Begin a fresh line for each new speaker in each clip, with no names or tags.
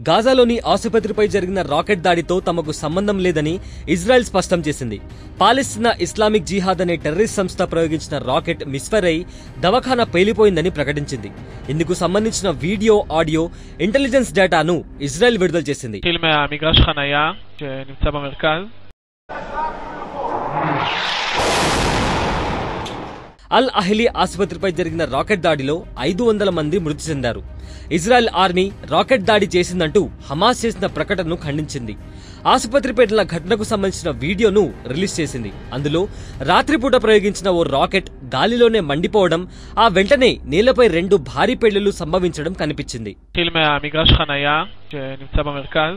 గాజాలోని ఆసుపత్రిపై జరిగిన రాకెట్ దాడితో తమకు సంబంధం లేదని ఇజ్రాయెల్ స్పష్టం చేసింది పాలస్తీనా ఇస్లామిక్ జిహాద్ అనే టెర్రరిస్ట్ సంస్థ ప్రయోగించిన రాకెట్ మిస్ఫైర్ అయి దవాఖానా పేలిపోయిందని ప్రకటించింది ఇందుకు సంబంధించిన వీడియో ఆడియో ఇంటెలిజెన్స్ డేటాను ఇజ్రాయెల్ విడుదల చేసింది
נתחיל מהמגרש חנייה שנמצא במרכז.
అల్ అహ్లీ ఆసుపత్రిపై జరిగిన రాకెట్ దాడిలో ఐదు వందల మంది మృతి చెందారు ఇజ్రాయెల్ ఆర్మీ రాకెట్ దాడి చేసిందంటూ హమాస్ చేసిన ప్రకటనను ఖండించింది ఆసుపత్రిపై జరిగిన ఘటనకు సంబంధించిన వీడియోను రిలీజ్ చేసింది అందులో రాత్రిపూట ప్రయోగించిన ఓ రాకెట్ గాలిలోనే మండిపోవడం ఆ వెంటనే నేలపై రెండు భారీ పెళ్లిళ్లు సంభవించడం కనిపించింది
נתחיל מהמגרש חנייה שנמצא במרכז.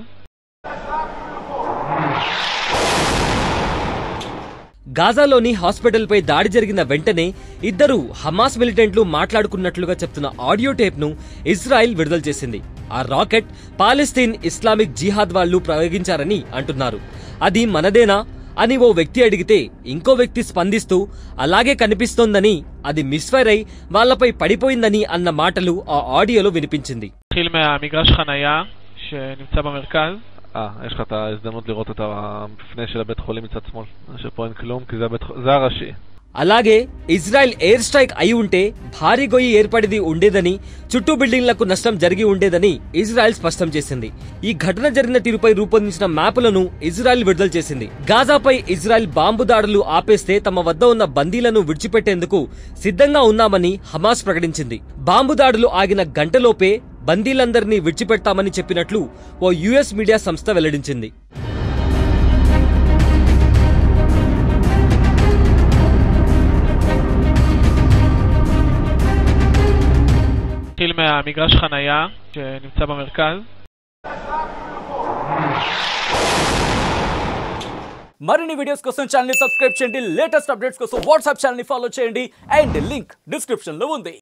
గాజాలోని హాస్పిటల్పై దాడి జరిగిన వెంటనే ఇద్దరు హమాస్ మిలిటెంట్లు మాట్లాడుకున్నట్లుగా చెప్తున్న ఆడియో టేప్ను ఇజ్రాయెల్ విడుదల చేసింది ఆ రాకెట్ పాలస్తీన్ ఇస్లామిక్ జిహాద్ వాళ్ళు ప్రయోగించారని అంటున్నారు అది మనదేనా అని ఓ వ్యక్తి అడిగితే ఇంకో వ్యక్తి స్పందిస్తూ అలాగే కనిపిస్తోందని అది మిస్ఫైర్ అయి వాళ్లపై పడిపోయిందని అన్న మాటలు ఆ ఆడియోలో వినిపించింది
נתחיל מהמגרש חנייה שנמצא במרכז.
אה, יש לך את ההזדמנות לראות את המפנה של הבית חולים מצד שמאל. שפה אין כלום, כי זה, הבית, ח- זה הראשי.
అలాగే ఇజ్రాయెల్ ఎయిర్ స్ట్రైక్ అయి ఉంటే భారీ గొయ్యి ఏర్పడిది ఉండేదని చుట్టూ బిల్డింగ్లకు నష్టం జరిగి ఉండేదని ఇజ్రాయెల్ స్పష్టం చేసింది ఈ ఘటన జరిగిన తీరుపై రూపొందించిన మ్యాపులను ఇజ్రాయెల్ విడుదల చేసింది గాజాపై ఇజ్రాయెల్ బాంబు దాడులు ఆపేస్తే తమ వద్ద ఉన్న బందీలను విడిచిపెట్టేందుకు సిద్ధంగా ఉన్నామని హమాస్ ప్రకటించింది బాంబు దాడులు ఆగిన గంటలోపే బందీలందరినీ విడిచిపెడతామని చెప్పినట్లు ఓ యుఎస్ మీడియా సంస్థ వెల్లడించింది
נתחיל מהמגרש חנייה שנמצא במרכז.
మరిన్ని వీడియోస్ కోసం ఛానల్ సబ్స్క్రైబ్ చేయండి లేటెస్ట్ అప్డేట్స్ కోసం వాట్సాప్ ఛానల్ ఫాలో చేయండి అండ్ లింక్ డిస్క్రిప్షన్ లో ఉంది